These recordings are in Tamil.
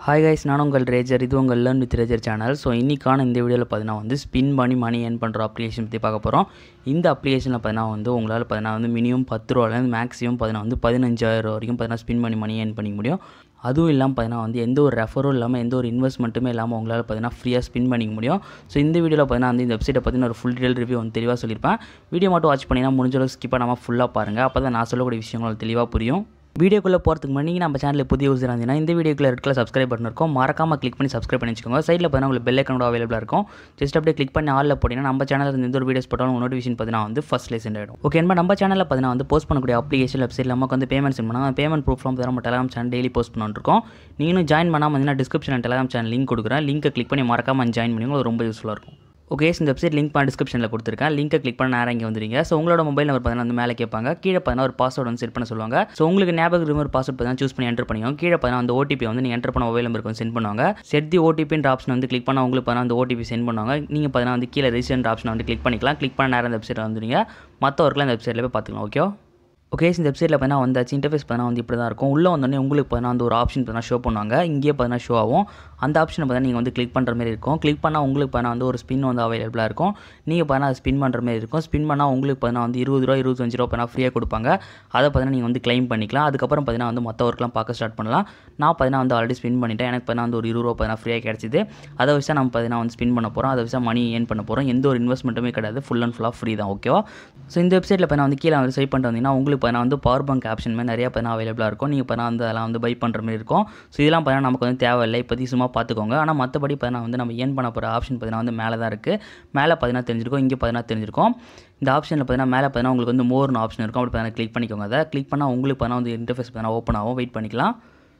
ஹாய் கைஸ் நான் உங்கள் ரேஜர் இது உங்கள் லேர்ன் வித் ரேஜர் சேனல் ஸோ இன்றைக்கான இந்த வீடியோவில் பார்த்தீங்கன்னா வந்து ஸ்பின் பண்ணி மணி ஏர்ன் பண்ணுற அப்ளிகேஷன் பற்றி பார்க்க போகிறோம் இந்த அப்ளிகேஷனில் பார்த்தீங்கன்னா வந்து உங்களால் பார்த்தீங்கன்னா வந்து மினிமம் பத்து ரூபாலேருந்து மேக்ஸிமம் பார்த்தீங்கன்னா வந்து பதினஞ்சாயிரம் வரைக்கும் பார்த்தீங்கன்னா ஸ்பின் பண்ணி மணி ஏர்ன் பண்ணிக்க முடியும் அதுவும் இல்லாமல் பார்த்தீங்கன்னா வந்து எந்த ஒரு ரெஃபரும் இல்லாமல் எந்த ஒரு இன்வெஸ்ட்மெண்ட்டுமே இல்லாமல் உங்களால் பார்த்தீங்கன்னா ஃப்ரீயாக ஸ்பின் பண்ணிக்க முடியும் ஸோ இந்த வீடியோவில் பார்த்தீங்கன்னா வந்து இந்த வெப்சைட்டை பற்றி ஒரு ஃபுல் டீடைல் ரிவ்யூ வந்து தெளிவாக சொல்லியிருப்பேன் வீடியோ மட்டும் வாட்ச் பண்ணிங்கன்னா முடிஞ்ச அளவுக்கு ஸ்கிப் பண்ணாமல் ஃபுல்லாக பாருங்கள் அப்போ தான் நான் சொல்லக்கூடிய விஷயங்கள் உங்களுக்கு தெளிவாக புரியும் வீடியோக்குள்ளே போகிறதுக்கு முன்னாடி நம்ம சேனலில் புதிய யூஸர் இருந்தீங்கன்னா இந்த வீடியோக்குள்ள ரெட் கலர் சப்ஸ்கிரைப் பட்டன் இருக்கும் மறக்காம கிளிக் பண்ணி சப்ஸ்கிரைப் பண்ணி வச்சுக்கோங்க சைடில் பார்த்தீங்கன்னா உங்களுக்கு பெல் ஐக்கனோட அவைலபிளாக இருக்கும் ஜஸ்ட் அப்படியே கிளிக் பண்ணி ஆலில் போட்டிங்கன்னா நம்ம சேனலில் எந்த ஒரு வீடியோஸ் போட்டாலும் நோட்டிஃபிகேஷன் பார்த்தீங்கன்னா வந்து ஃபஸ்ட் லேசன் ஆகிடும் ஓகே நம்ம நம்ம சேனலில் பார்த்தீங்கன்னா வந்து போஸ்ட் பண்ணக்கூடிய அப்ளிகேஷன் வெப்சைட்டில் நமக்கு வந்து பேமெண்ட் சென்ட் பண்ணால் பேமெண்ட் ப்ரூஃப்லாம் பார்த்தீங்கன்னா நம்ம டெலாம் சேனல் டெய்லி போஸ்ட் பண்ணிட்டுருக்கோம் நீங்களும் ஜாயின் பண்ணாமல் வந்து டிஸ்கிரிப்ஷன் டெலாம் சேனல் லிங்க் கொடுக்குறேன் லிங்க்கை கிளிக் பண்ணி மறக்காம ஜாயின் பண்ணி உங்களுக்கு ரொம்ப யூஸ்ஃபுல்லாக இருக்கும் ஓகே இந்த வெப்சைட் லிங்க் பண்ண டிஸ்கிரிப்ஷனில் கொடுத்துருக்கேன் லிங்கை கிளிக் பண்ண நேரம் இங்கே வந்துருங்க ஸோ உங்களோட மொபைல் நம்பர் பார்த்தீங்கன்னா வந்து மேலே கேட்பாங்க கீழே பார்த்தீங்கன்னா ஒரு பாஸ்வேர்டு வந்து செட் பண்ண சொல்லுவாங்க ஸோ உங்களுக்கு ஞாபகம் இருக்கிற ஒரு பாஸ்வேர்ட் பார்த்தீங்கன்னா சூஸ் பண்ணி என்டர் பண்ணிக்கோங்க கீழே பார்த்தீங்கன்னா அந்த ஓடிபி வந்து நீங்கள் என்டர் பண்ண மொபைல் நம்பருக்கு வந்து சென்ட் பண்ணுவாங்க செட் தி ஓடிபின்ற ஆப்ஷன் வந்து கிளிக் பண்ணால் உங்களுக்கு பார்த்தீங்கன்னா அந்த ஓடிபி சென்ட் பண்ணுவாங்க நீங்கள் பார்த்தீங்கன்னா வந்து கீழே ரிஜிஸ்டர் ஆப்ஷன் வந்து கிளிக் பண்ணிக்கலாம் கிளிக் பண்ண நேரம் இந்த வெப்சைட்டில் வந்துருங்க மற்ற ஒர்க்கில் இந்த வெப்சைட்டில் போய் பார்த்துக்கலாம் ஓகே ஓகே இந்த வெப்சைட்டில் பார்த்தீங்கன்னா வந்தாச்சு இன்டர்ஃபேஸ் பார்த்தீங்கன்னா வந்து இப்படி தான் இருக்கும் உள்ளே வந்தோடனே உங்களுக்கு பார்த்தீங்கன்னா அந்த ஒரு ஆப்ஷன் பார்த்தீங்கன்னா ஷோ பண்ணுவாங்க இங்கேயே பார்த்தீங்கன்னா ஷோ ஆகும் அந்த ஆப்ஷனை பார்த்தீங்கன்னா நீங்கள் வந்து கிளிக் பண்ணுற மாதிரி இருக்கும் கிளிக் பண்ணால் உங்களுக்கு பார்த்தீங்கன்னா வந்து ஒரு ஸ்பின் வந்து அவைலபிளாக இருக்கும் நீங்கள் பார்த்தீங்கன்னா அது ஸ்பின் பண்ணுற மாதிரி இருக்கும் ஸ்பின் பண்ணால் உங்களுக்கு பார்த்தீங்கன்னா வந்து இருபது ரூபா இருபத்தஞ்சு ரூபா பார்த்தீங்கன்னா ஃப்ரீயாக கொடுப்பாங்க அதை பார்த்தீங்கன்னா நீங்கள் வந்து க்ளைம் பண்ணிக்கலாம் அதுக்கப்புறம் பார்த்தீங்கன்னா வந்து மற்ற ஒர்க்லாம் பார்க்க ஸ்டார்ட் பண்ணலாம் நான் பார்த்தீங்கன்னா வந்து ஆல்ரெடி ஸ்பின் பண்ணிட்டேன் எனக்கு பார்த்தீங்கன்னா வந்து ஒரு இருபது ரூபா பார்த்தீங்கன்னா ஃப்ரீயாக கிடச்சிது அதை வச்சு நம்ம பார்த்தீங்கன்னா வந்து ஸ்பின் பண்ண போகிறோம் அதை வச்சு மணி ஏர்ன் பண்ண போகிறோம் எந்த ஒரு இன்வெஸ்ட்மெண்ட்டுமே கிடையாது ஃபுல் அண்ட் ஃபுல்லாக ஃப்ரீ தான் ஓகேவா ஸோ இந்த வெப்சைட்டில் பார்த்தீங்கன்னா வந்து கீழே வந்து ஸ்வைப் பண்ணிட்டு வந்தீங்கன்னா உங்களுக்கு பார்த்தீங்கன்னா வந்து பவர் பேங்க் ஆப்ஷன் மாதிரி நிறையா பார்த்தீங்கன்னா அவைலபிளாக இருக்கும் நீங்கள் பார்த்தீங்கன்னா வந்து அதெல்லாம் வந்து பை பண்ணுற மாதிரி இருக்கும் ஸோ இதெல்லாம் பார்த்தீங்கன்னா நமக்கு வந்து தேவையில்லை இப்போதைக்கு சும்மா பார்த்துக்கோங்க ஆனால் மற்றபடி பார்த்தீங்கன்னா வந்து நம்ம ஏர்ன் பண்ண போகிற ஆப்ஷன் பார்த்தீங்கன்னா வந்து மேலே தான் இருக்குது மேலே பார்த்தீங்கன்னா தெரிஞ்சிருக்கும் இங்கே பார்த்தீங்கன்னா தெரிஞ்சிருக்கும் இந்த ஆப்ஷனில் பார்த்தீங்கன்னா மேலே பார்த்தீங்கன்னா உங்களுக்கு வந்து மோர்னு ஆப்ஷன் இருக்கும் அப்படி பார்த்தீங்கன்னா கிளிக் பண்ணிக்கோங்க அதை கிளிக் பண்ணால் உங்களுக்கு பார்த்தீங்கன்னா வந்து இன்டர்ஃபேஸ் பார்த்தீங்கன்னா ஓப்பன் ஆகும் வெயிட் பண்ணிக்கலாம்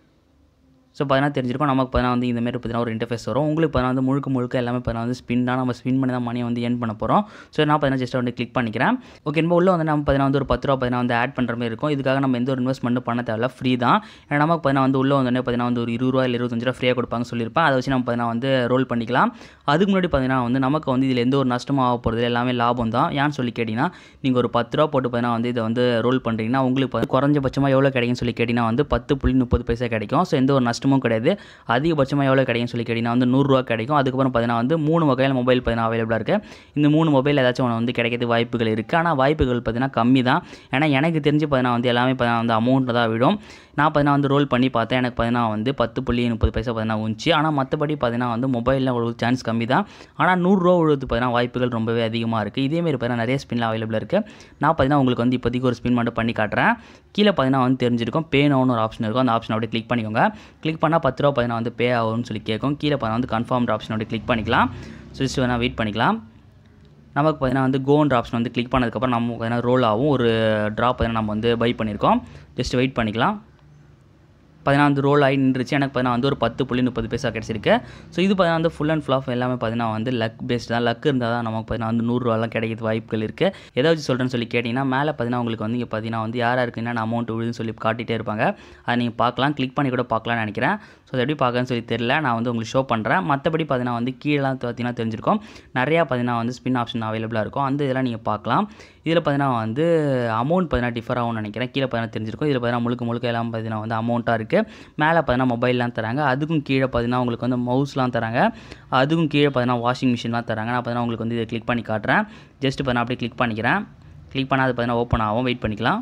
ஸோ பார்த்தீங்கன்னா தெரிஞ்சிருக்கும் நமக்கு பார்த்தீங்கன்னா வந்து இந்தமாரி பார்த்தீங்கன்னா ஒரு இன்டர்ஃபேஸ் வரும் உங்களுக்கு பார்த்தீங்கன்னா வந்து முழுக்க முழுக்க எல்லாமே பார்த்தீங்கன்னா வந்து ஸ்பின் தான் நம்ம ஸ்பின் பண்ணி தான் மணியை வந்து ஏர்ன் பண்ண போகிறோம் ஸோ நான் பார்த்தீங்கன்னா ஜஸ்ட் வந்து கிளிக் பண்ணிக்கிறேன் ஓகே நம்ம உள்ள வந்து நம்ம பார்த்தீங்கன்னா வந்து ஒரு பத்து ரூபா பார்த்தீங்கன்னா வந்து ஆட் பண்ணுற மாதிரி இருக்கும் இதுக்காக நம்ம எந்த ஒரு இன்வெஸ்ட்மெண்ட்டும் பண்ண தேவையில்ல ஃப்ரீ தான் ஏன்னா நமக்கு பார்த்தீங்கன்னா வந்து உள்ள வந்தோடனே பார்த்தீங்கன்னா வந்து ஒரு இருபது ரூபா இல்லை இருபத்தஞ்சு ரூபா ஃப்ரீயாக கொடுப்பாங்க சொல்லியிருப்பேன் அதை வச்சு நம்ம பார்த்தீங்கன்னா வந்து ரோல் பண்ணிக்கலாம் அதுக்கு முன்னாடி பார்த்தீங்கன்னா வந்து நமக்கு வந்து இதில் எந்த ஒரு நஷ்டமும் ஆக போகிறது எல்லாமே லாபம் தான் ஏன்னு சொல்லி கேட்டிங்கன்னா நீங்கள் ஒரு பத்து ரூபா போட்டு பார்த்தீங்கன்னா வந்து இதை வந்து ரோல் பண்ணுறீங்கன்னா உங்களுக்கு வந்து குறைஞ்சபட்சமாக எவ்வளோ கிடைக்கும்னு சொல்லி கேட்டிங்கன்னா வந்து பத்து புள்ளி முப்பது பைசா கிடைக்கும் ஸோ எந்த ஒரு நஷ்டமும் கிடையாது அதிகபட்சமாக எவ்வளோ கிடைக்கும்னு சொல்லி கேட்டிங்கன்னா வந்து நூறுரூவா கிடைக்கும் அதுக்கப்புறம் பார்த்தீங்கன்னா வந்து மூணு வகையில் மொபைல் பார்த்தீங்கன்னா அவைலபிளாக இருக்குது இந்த மூணு மொபைல் ஏதாச்சும் ஒன்று வந்து கிடைக்கிறது வாய்ப்புகள் இருக்குது ஆனால் வாய்ப்புகள் பார்த்தீங்கன்னா கம்மி தான் ஏன்னா எனக்கு தெரிஞ்சு பார்த்தீங்கன்னா வந்து எல்லாமே பார்த்தீங்கன்னா வந்து அமௌண்ட்டில் தான் விடும் நான் பார்த்தீங்கன்னா வந்து ரோல் பண்ணி பார்த்தேன் எனக்கு பார்த்தீங்கன்னா வந்து பத்து புள்ளி முப்பது பைசா பார்த்தீங்கன்னா உந்துச்சு ஆனால் மற்றபடி பார்த்தீங்கன்னா வந்து மொபைலில் ஒரு சான்ஸ் கம்மி தான் ஆனால் நூறுரூவா விழுவது பார்த்தீங்கன்னா வாய்ப்புகள் ரொம்பவே அதிகமாக இருக்குது இதேமாரி பார்த்தீங்கன்னா நிறைய ஸ்பின்லாம் அவைலபிளாக இருக்குது நான் பார்த்தீங்கன்னா உங்களுக்கு வந்து இப்போதைக்கு ஒரு ஸ்பின் மட்டும் பண்ணி காட்டுறேன் கீழே பார்த்தீங்கன்னா வந்து தெரிஞ்சிருக்கும் பே நோன்னு ஒரு ஆப்ஷன் இருக்கும் அந்த ஆப்ஷன் அப்படியே கிளிக் பண்ணிக்கோங்க கிளிக் பண்ணால் பத்து ரூபா பார்த்தீங்கன்னா வந்து பே ஆகும்னு சொல்லி கேட்கும் கீழே பார்த்தீங்கன்னா வந்து கன்ஃபார்ம் ஆப்ஷன் அப்படியே கிளிக் பண்ணிக்கலாம் சுவிட்ச் வேணால் வெயிட் பண்ணிக்கலாம் நமக்கு பார்த்தீங்கன்னா வந்து கோன்ற ஆப்ஷன் வந்து கிளிக் பண்ணதுக்கப்புறம் நம்ம பார்த்தீங்கன்னா ரோல் ஆகும் ஒரு ட்ராப் பார்த்தீங்கன்னா நம்ம வந்து பை பண்ணியிருக்கோம் ஜஸ்ட் வெயிட் பண்ணிக்கலாம் பார்த்தீங்கன்னா வந்து ரோல் ஆகி நின்றுச்சு எனக்கு பார்த்தீங்கன்னா வந்து ஒரு பத்து புள்ளி முப்பது பைசா கிடச்சிருக்கு ஸோ இது பார்த்தீங்கன்னா வந்து ஃபுல் அண்ட் ஃபுல்லாக எல்லாமே பார்த்தீங்கன்னா வந்து லக் பேஸ்ட் தான் லக் இருந்தால் தான் நமக்கு பார்த்தீங்கன்னா வந்து நூறுரூவாலாம் கிடைக்கிறது வாய்ப்புகள் இருக்குது ஏதாச்சும் சொல்கிறேன்னு சொல்லி கேட்டிங்கன்னா மேலே பார்த்தீங்கன்னா உங்களுக்கு வந்து இங்கே பார்த்தீங்கன்னா வந்து யார் யாருக்கு என்னென்ன அமௌண்ட் விழுதுன்னு சொல்லி காட்டிகிட்டே இருப்பாங்க அதை நீங்கள் பார்க்கலாம் கிளிக் பண்ணி கூட பார்க்கலாம்னு நினைக்கிறேன் ஸோ அது எப்படி பார்க்கன்னு சொல்லி தெரியல நான் வந்து உங்களுக்கு ஷோ பண்ணுறேன் மற்றபடி பார்த்தீங்கன்னா வந்து கீழெலாம் பார்த்தீங்கன்னா தெரிஞ்சிருக்கும் நிறையா பார்த்தீங்கன்னா வந்து ஸ்பின் ஆப்ஷன் அவைலபிளாக இருக்கும் அந்த இதெல்லாம் நீங்கள் பார்க்கலாம் இதில் பார்த்தீங்கன்னா வந்து அமௌண்ட் பார்த்தீங்கன்னா டிஃபர் ஆகும்னு நினைக்கிறேன் கீழே பார்த்தீங்கன்னா தெரிஞ்சிருக்கும் இதில் பார்த்தீங்கன்னா முழுக்க முழுக்க எல்லாம் பார்த்தீங்கன்னா வந்து அமௌண்ட்டாக இருக்குது மேலே பார்த்தீங்கன்னா மொபைல்லாம் தராங்க அதுக்கும் கீழே பார்த்தீங்கன்னா உங்களுக்கு வந்து மவுஸ்லாம் தராங்க அதுக்கும் கீழே பார்த்தீங்கன்னா வாஷிங் மிஷின்லாம் தராங்க நான் பார்த்தீங்கன்னா உங்களுக்கு வந்து இதை கிளிக் பண்ணி காட்டுறேன் ஜஸ்ட் பார்த்தீங்கன்னா அப்படியே கிளிக் பண்ணிக்கிறேன் கிளிக் பண்ணால் அது பார்த்தீங்கன்னா ஓப்பன் ஆகும் வெயிட் பண்ணிக்கலாம்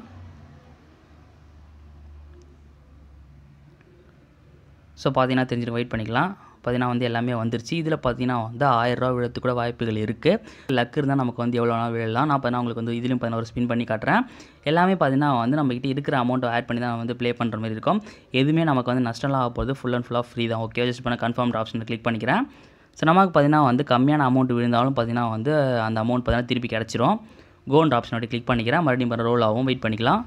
ஸோ பார்த்தீங்கன்னா தெரிஞ்சிடும் வெயிட் பண்ணிக்கலாம் பார்த்தீங்கன்னா வந்து எல்லாமே வந்துருச்சு இதில் பார்த்தீங்கன்னா வந்து ஆயிரரூவா விழத்துக்கு கூட வாய்ப்புகள் இருக்குது லக் இருந்தால் நமக்கு வந்து எவ்வளோ நாள் விழலாம் நான் பார்த்தீங்கன்னா உங்களுக்கு வந்து இதுலேயும் பார்த்தீங்கன்னா ஒரு ஸ்பின் பண்ணி காட்டுறேன் எல்லாமே பார்த்தீங்கன்னா வந்து நம்மகிட்ட இருக்கிற அமௌண்ட்டை ஆட் பண்ணி தான் வந்து ப்ளே பண்ணுற மாதிரி இருக்கும் எதுவுமே நமக்கு வந்து நஷ்டம்லாம் ஆக போகுது ஃபுல் அண்ட் ஃபுல்லாக ஃப்ரீ தான் ஓகே ஜஸ்ட் பண்ண கன்ஃபார்ம் ஆப்ஷனை கிளிக் பண்ணிக்கிறேன் ஸோ நமக்கு பார்த்தீங்கன்னா வந்து கம்மியான அமௌண்ட் விழுந்தாலும் பார்த்தீங்கன்னா வந்து அந்த அமௌண்ட் பார்த்தீங்கன்னா திருப்பி கிடச்சிரும் கோல்ட் ஆப்ஷன் அப்படி கிளிக் பண்ணிக்கிறேன் மறுபடியும் பண்ண ரோல் ஆகும் வெயிட் பண்ணிக்கலாம்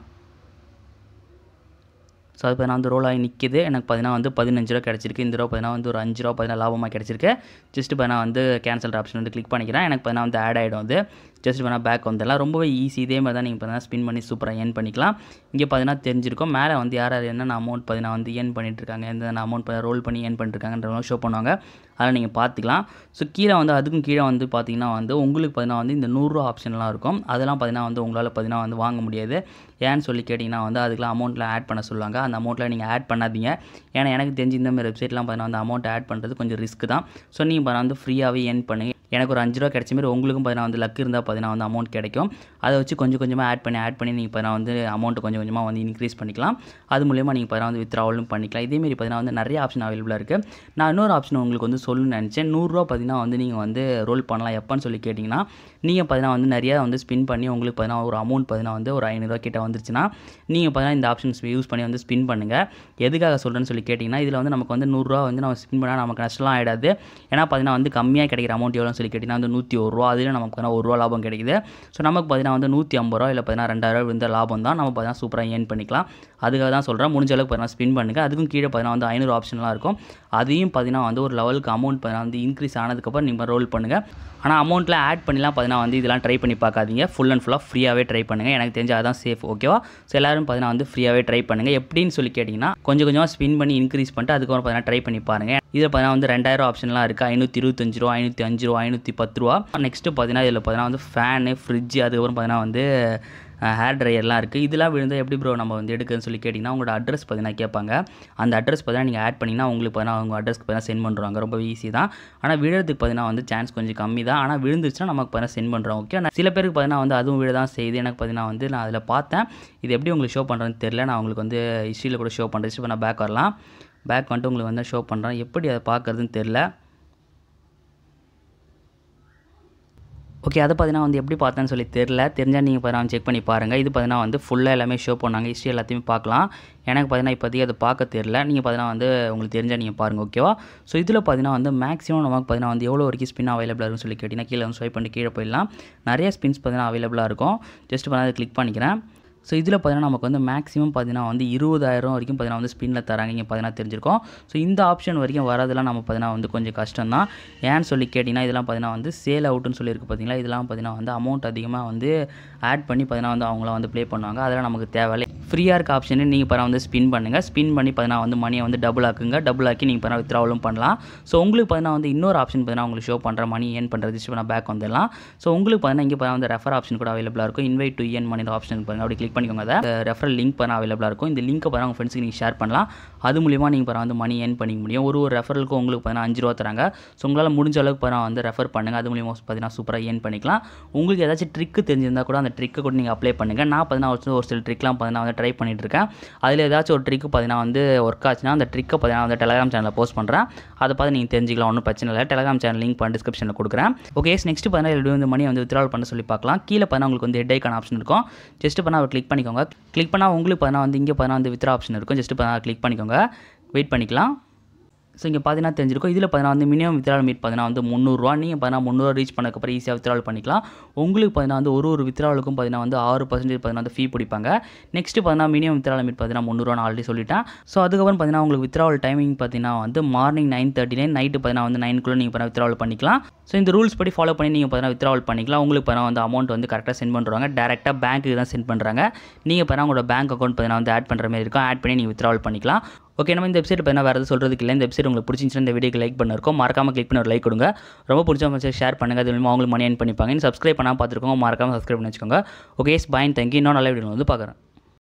ஸோ அது பார்த்தீங்கன்னா வந்து ரோல் ஆகி நிற்கிது எனக்கு பார்த்தீங்கன்னா வந்து பதினஞ்சு ரூபா கிடச்சிருக்கு இந்த ரூபா பார்த்தீங்கன்னா வந்து ஒரு அஞ்சு ரூபா பார்த்தீங்கன்னா லாபமாக கிடச்சிருக்கு ஜஸ்ட் பார்த்தீங்கன்னா வந்து கேன்சல் ஆப்ஷன் வந்து கிளிக் பண்ணிக்கிறேன் எனக்கு பார்த்தீங்கன்னா வந்து ஆட் ஆகிடும் அது ஜஸ்ட் வேணால் பேக் வந்துடலாம் ரொம்பவே ஈஸி இதே மாதிரி தான் நீங்கள் பார்த்தீங்கன்னா ஸ்பின் பண்ணி சூப்பராக ஏர்ன் பண்ணிக்கலாம் இங்கே பார்த்தீங்கன்னா தெரிஞ்சிருக்கும் மேலே வந்து யார் யார் என்னென்ன அமௌண்ட் பார்த்தீங்கன்னா வந்து ஏர்ன் பண்ணிட்டுருக்காங்க எந்த அமௌண்ட் ரோல் பண்ணி ஏர்ன் பண்ணிட்டுருக்காங்கன்ற ஷோ பண்ணுவாங்க அதெல்லாம் நீங்கள் பார்த்துக்கலாம் ஸோ கீழே வந்து அதுக்கும் கீழே வந்து பார்த்தீங்கன்னா வந்து உங்களுக்கு பார்த்தீங்கன்னா வந்து இந்த நூறுரூவா ஆப்ஷன்லாம் இருக்கும் அதெல்லாம் பார்த்தீங்கன்னா வந்து உங்களால் பார்த்தீங்கன்னா வந்து வாங்க முடியாது ஏன்னு சொல்லி கேட்டிங்கன்னா வந்து அதுக்கெலாம் அமௌண்ட்டில் ஆட் பண்ண சொல்லுவாங்க அந்த அமௌண்ட்டில் நீங்கள் ஆட் பண்ணாதீங்க ஏன்னா எனக்கு தெரிஞ்சு இந்த மாதிரி வெப்சைட்லாம் பார்த்தீங்கன்னா வந்து அமௌண்ட் ஆட் பண்ணுறது கொஞ்சம் ரிஸ்க் தான் ஸோ நீங்கள் பார்த்தீங்கன்னா வந்து ஃப்ரீயாகவே ஏர்ன் பண்ணுங்க எனக்கு ஒரு அஞ்சு ரூபா கிடைச்ச மாதிரி உங்களுக்கும் பார்த்தீங்கன்னா வந்து லக் இருந்தால் பார்த்தீங்கன்னா வந்து அமௌண்ட் கிடைக்கும் அதை வச்சு கொஞ்சம் கொஞ்சமாக ஆட் பண்ணி ஆட் பண்ணி நீங்கள் பார்த்தீங்கன்னா வந்து அமௌண்ட் கொஞ்சம் கொஞ்சமாக வந்து இன்க்ரீஸ் பண்ணிக்கலாம் அது மூலியமாக நீங்கள் பார்த்தீங்கன்னா வந்து வித்ராவலும் பண்ணிக்கலாம் இதேமாரி பார்த்தீங்கன்னா வந்து நிறைய ஆப்ஷன் அவைலபிளாக இருக்குது நான் இன்னொரு ஆப்ஷன் உங்களுக்கு வந்து சொல்லணும்னு நினச்சேன் நூறுரூவா பார்த்தீங்கன்னா வந்து நீங்கள் வந்து ரோல் பண்ணலாம் எப்போன்னு சொல்லி கேட்டிங்கன்னா நீங்கள் பார்த்தீங்கன்னா வந்து நிறையா வந்து ஸ்பின் பண்ணி உங்களுக்கு பார்த்தீங்கன்னா ஒரு அமௌண்ட் பார்த்தீங்கன்னா வந்து ஒரு ஐநூறுரூவா கிட்ட வந்துருச்சுன்னா நீங்கள் பார்த்தீங்கன்னா இந்த ஆப்ஷன்ஸ் யூஸ் பண்ணி வந்து ஸ்பின் பண்ணுங்கள் எதுக்காக சொல்கிறேன்னு சொல்லி கேட்டிங்கன்னா இதில் வந்து நமக்கு வந்து நூறுரூவா வந்து நம்ம ஸ்பின் பண்ணால் நமக்கு நஷ்டம்லாம் ஆகிடாது ஏன்னா பார்த்தீங்கன்னா வந்து கம்மியாக கிடைக்கிற அமௌண்ட் எவ்வளோன்னு சொல்லி கேட்டிங்கன்னா வந்து நூற்றி ஒரு ரூபா அதில் நமக்கு பார்த்தீங்கன்னா ஒரு ரூபா லாபம் கிடைக்குது ஸோ நமக்கு பார்த்தீங்கன்னா வந்து நூற்றி ஐம்பது ரூபா இல்லை பார்த்தீங்கன்னா ரெண்டாயிரம் இந்த லாபம் தான் நம்ம பார்த்தீங்கன்னா சூப்பராக ஏர்ன் பண்ணிக்கலாம் அதுக்காக தான் சொல்கிறேன் முடிஞ்ச அளவுக்கு பார்த்தீங்கன்னா ஸ்பின் பண்ணுங்கள் அதுக்கும் கீழே பார்த்தீங்கன்னா வந்து ஐநூறு ஆப்ஷன்லாம் இருக்கும் அதையும் பார்த்தீங்கன்னா வந்து ஒரு லெவலுக்கு அமௌண்ட் பார்த்தீங்கன்னா வந்து இன்க்ரீஸ் ஆனதுக்கப்புறம் நீங்கள் ரோல் பண்ணுங்கள் ஆனால் அமௌண்ட்டில் ஆட் பண்ணிலாம் பார்த்தீங்கன்னா வந்து இதெல்லாம் ட்ரை பண்ணி பார்க்காதீங்க ஃபுல் அண்ட் ஃபுல்லாக ஃப்ரீயாகவே ட்ரை பண்ணுங்கள் எனக்கு தெரிஞ்சு அதான் சேஃப் ஓகேவா ஸோ எல்லோரும் பார்த்தீங்கன்னா வந்து ஃப்ரீயாகவே ட்ரை பண்ணுங்கள் எப்படின்னு சொல்லி கேட்டிங்கன்னா கொஞ்சம் கொஞ்சமாக ஸ்பின் பண்ணி இன்க்ரீஸ் பண்ணிட்டு அதுக்கப்புறம் பார்த்தீங்கன்னா ட்ரை பண்ணி பாருங்கள் இதில் பார்த்தீங்கன்னா வந்து ரெண்டாயிரம் ஆப்ஷன்லாம் இருக்குது ஐநூற்றி இருபத்தஞ்சு ரூபா ஐநூற்றி அஞ்சு ரூபா ஐநூற்றி பத்து ரூபா நெக்ஸ்ட்டு பார்த்தீங்கன்னா இதில் பார்த்தீங்கன்னா வந்து ஃபேனு ஃப்ரிட்ஜ் அதுக்கப்புறம் பார்த்தீங்கன்னா வந்து ஹேர் ட்ரையர்லாம் இருக்குது இதெல்லாம் விழுந்தால் எப்படி ப்ரோ நம்ம வந்து எடுக்குதுன்னு சொல்லி கேட்டிங்கன்னா உங்களோட அட்ரஸ் பார்த்தீங்கன்னா கேட்பாங்க அந்த அட்ரஸ் பார்த்தீங்கன்னா நீங்கள் ஆட் பண்ணிங்கன்னா உங்களுக்கு பார்த்தீங்கன்னா அவங்க அட்ரஸ்க்கு பார்த்தீங்கன்னா சென்ட் பண்ணுறாங்க ரொம்ப ஈஸி தான் ஆனால் விழுறதுக்கு பார்த்தீங்கன்னா வந்து சான்ஸ் கொஞ்சம் கம்மி தான் ஆனால் விழுந்துச்சுன்னா நமக்கு பார்த்தீங்கன்னா சென்ட் பண்ணுறோம் ஓகே சில பேருக்கு பார்த்தீங்கன்னா வந்து அதுவும் விழ தான் செய்யுது எனக்கு பார்த்தீங்கன்னா வந்து நான் அதில் பார்த்தேன் இது எப்படி உங்களுக்கு ஷோ பண்ணுறதுன்னு தெரியல நான் உங்களுக்கு வந்து ஹிஸ்ட்ரியில் கூட ஷோ பண்ணுறேன் இப்போ நான் பேக் வரலாம் பேக் வந்துட்டு உங்களுக்கு வந்து ஷோ பண்ணுறேன் எப்படி அதை பார்க்குறதுன்னு தெரில ஓகே அதை பார்த்தீங்கன்னா வந்து எப்படி பார்த்தேன்னு சொல்லி தெரில தெரிஞ்சால் நீங்கள் பார்த்தீங்கன்னா செக் பண்ணி பாருங்கள் இது பார்த்தீங்கன்னா வந்து ஃபுல்லாக எல்லாமே ஷோ பண்ணாங்க ஹிஸ்ட்ரி எல்லாத்தையுமே பார்க்கலாம் எனக்கு பார்த்தீங்கன்னா இப்போதைக்கு அதை பார்க்க தெரில நீங்கள் பார்த்தீங்கன்னா வந்து உங்களுக்கு தெரிஞ்சால் நீங்கள் பாருங்கள் ஓகேவா ஸோ இதில் பார்த்தீங்கன்னா வந்து மேக்ஸிமம் நமக்கு பார்த்தீங்கன்னா வந்து எவ்வளோ வரைக்கும் ஸ்பின் அவைலபிளாக இருக்குன்னு சொல்லி கேட்டிங்கன்னா கீழே வந்து ஸ்வைப் பண்ணி கீழே போயிடலாம் நிறைய ஸ்பின்ஸ் பார்த்தீங்கன்னா அவைலபிளாக இருக்கும் ஜஸ்ட் பார்த்தீங்கன்னா அதை கிளிக் பண்ணிக்கிறேன் ஸோ இதில் பார்த்தீங்கன்னா நமக்கு வந்து மேக்ஸிமம் பார்த்தீங்கன்னா வந்து இருபதாயிரம் வரைக்கும் பார்த்தீங்கன்னா வந்து ஸ்பின்னில் தராங்க இங்கே பார்த்தீங்கன்னா தெரிஞ்சிருக்கும் ஸோ இந்த ஆப்ஷன் வரைக்கும் வரதெல்லாம் நம்ம பார்த்தீங்கன்னா வந்து கொஞ்சம் கஷ்டம் தான் ஏன்னு சொல்லி கேட்டிங்கன்னா இதெல்லாம் பார்த்தீங்கன்னா வந்து சேல் அவுட்டுன்னு சொல்லியிருக்கு பார்த்தீங்களா இதெல்லாம் பார்த்தீங்கன்னா வந்து அமௌண்ட் அதிகமாக வந்து ஆட் பண்ணி பார்த்தீங்கன்னா வந்து அவங்கள வந்து ப்ளே பண்ணுவாங்க அதெல்லாம் நமக்கு தேவையில்லை ஃப்ரீயாக இருக்க ஆப்ஷனு நீங்கள் பார்த்தா வந்து ஸ்பின் பண்ணுங்கள் ஸ்பின் பண்ணி பார்த்தீங்கன்னா வந்து மணியை வந்து டபுள் ஆக்குங்க டபுள் ஆக்கி நீங்கள் பார்த்தா வித்ராவலும் பண்ணலாம் ஸோ உங்களுக்கு பார்த்தீங்கன்னா வந்து இன்னொரு ஆப்ஷன் பார்த்தீங்கன்னா உங்களுக்கு ஷோ பண்ணுற மணி ஏன் பண்ணுறது ஜஸ்ட் பண்ணால் பேக் வந்துடலாம் ஸோ உங்களுக்கு பார்த்தீங்கன்னா இங்கே பார்த்தா வந்து ரெஃபர் ஆப்ஷன் கூட அவைலபிளாக இருக்கும் இன்வைட் டு ஏன் மணி ஆப்ஷன் பாருங்க அப்படி கிளிக் பண்ணிக்கோங்க அதை ரெஃபரல் லிங்க் பண்ண அவைலபிளாக இருக்கும் இந்த லிங்க்கை பாருங்க உங்கள் ஃப்ரெண்ட்ஸுக்கு நீங்கள் ஷேர் பண்ணலாம் அது மூலியமாக நீங்கள் பாருங்க வந்து மணி ஏர்ன் பண்ணிக்க முடியும் ஒரு ஒரு ரெஃபரலுக்கு உங்களுக்கு பார்த்தீங்கன்னா அஞ்சு ரூபா தராங்க ஸோ உங்களால் முடிஞ்ச அளவுக்கு பாருங்க வந்து ரெஃபர் பண்ணுங்கள் அது மூலியமாக பார்த்தீங்கன்னா சூப்பராக ஏர்ன் பண்ணிக்கலாம் உங்களுக்கு ஏதாச்சும் ட்ரிக்கு தெரிஞ்சிருந்தால் கூட அந்த ட்ரிக்கை கூட நீங்கள் அப்ளை பண்ணுங்கள் நான் பார்த்தீங்கன்னா ஒரு ஒரு சில ட்ரிக்லாம் பார்த்தீங்கன்னா வந்து ட்ரை பண்ணிட்டு இருக்கேன் அதில் ஏதாச்சும் ஒரு ட்ரிக்கு பார்த்தீங்கன்னா வந்து ஒர்க் ஆச்சுன்னா அந்த ட்ரிக்கை பார்த்தீங்கன்னா வந்து டெலகிராம் சேனலில் போஸ்ட் பண்ணுறேன் அதை பார்த்து நீங்கள் தெரிஞ்சிக்கலாம் ஒன்றும் பிரச்சனை இல்லை டெலகிராம் சேனல் லிங்க் பண்ணி டிஸ்கிரிப்ஷனில் கொடுக்குறேன் ஓகே நெக்ஸ்ட் பார்த்தீங்கன்னா எப்படி வந்து மணி வந்து வித்ரால் பண்ண சொல்லி பார்க்கலாம் கீழே பார்த்தீங்கன்னா உங்களுக்கு வந்து ஹெட் ஐக்கான ஆப்ஷன் இருக்கும் ஜஸ்ட் பண்ணால் அவர் கிளிக் பண்ணிக்கோங்க கிளிக் பண்ணால் உங்களுக்கு பார்த்தீங்கன்னா வந்து இங்கே பார்த்தீங்கன்னா வந்து வித்ரா ஆப்ஷன் இருக்கும் ஜஸ்ட் பார்த்தீங்கன்னா கிளிக் பண்ணிக்கோங்க வெயிட் பண்ணிக்கலாம் ஸோ இங்கே பார்த்தீங்கன்னா தெரிஞ்சிருக்கும் இதில் பார்த்தீங்கன்னா வந்து மினிமம் வித்ரால் மீட் பார்த்தீங்கன்னா வந்து முந்நூறுரூவா நீங்கள் பார்த்தீங்கன்னா முந்நூறுவா ரீச் பண்ணக்கப்புறம் ஈஸியாக வித்ரால் பண்ணிக்கலாம் உங்களுக்கு பார்த்தீங்கன்னா வந்து ஒரு ஒரு வித்ராலுக்கும் பார்த்தீங்கன்னா வந்து ஆறு பர்சன்டேஜ் பார்த்தீங்கன்னா வந்து ஃபீ பிடிப்பாங்க நெக்ஸ்ட் பார்த்தீங்கன்னா மினிமம் வித்ரால் மீட் பார்த்தீங்கன்னா முந்நூறுவா நான் ஆல்ரெடி சொல்லிட்டேன் ஸோ அதுக்கப்புறம் பார்த்தீங்கன்னா உங்களுக்கு வித்ராவல் டைமிங் பார்த்தீங்கன்னா வந்து morning nine thirty nine night பார்த்தீங்கன்னா வந்து நைனுக்குள்ளே நீங்கள் பார்த்தீங்கன்னா வித்ராவல் பண்ணிக்கலாம் ஸோ இந்த ரூல்ஸ் படி ஃபாலோ பண்ணி நீங்கள் பார்த்தீங்கன்னா வித்ராவல் பண்ணிக்கலாம் உங்களுக்கு பார்த்தீங்கன்னா வந்து அமௌண்ட் வந்து கரெக்டாக சென்ட் பண்ணுறாங்க டேரெக்டாக பேங்க்குக்கு தான் சென்ட் பண்ணுறாங்க நீங்கள் பார்த்தீங்கன்னா உங்களோட பேங்க் அக்கௌண்ட் பார்த்தீங்கன்னா வந்து ஆட் பண்ணுற மாதிரி இருக்கும் ஆட் பண்ணி நீங்கள் வித்ராவல் பண்ணிக்கலாம் ஓகே நம்ம இந்த வெப்சைட் பார்த்தீங்கன்னா வேறு எதுவும் சொல்கிறதுக்கு இல்லை இந்த வெப்சைட் உங்களுக்கு பிடிச்சிருந்துச்சுன்னா இந்த வீடியோக்கு லைக் பண்ணிருக்கோம் மறக்காம கிளிக் பண்ணி ஒரு லைக் கொடுங்க ரொம்ப பிடிச்சவங்க ஷேர் பண்ணுங்கள் அது மூலமாக அவங்களுக்கு மணி ஏர்ன் பண்ணிப்பாங்க சப்ஸ்கிரைப் பண்ணால் பார்த்துருக்கோங்க மறக்காம சப்ஸ்கிரைப் பண்ணி வச்சுக்கோங்க ஓகே பாயின் தேங்க்யூ இன்னும் நல்ல வீடியோ வந்து பார்க்குறேன்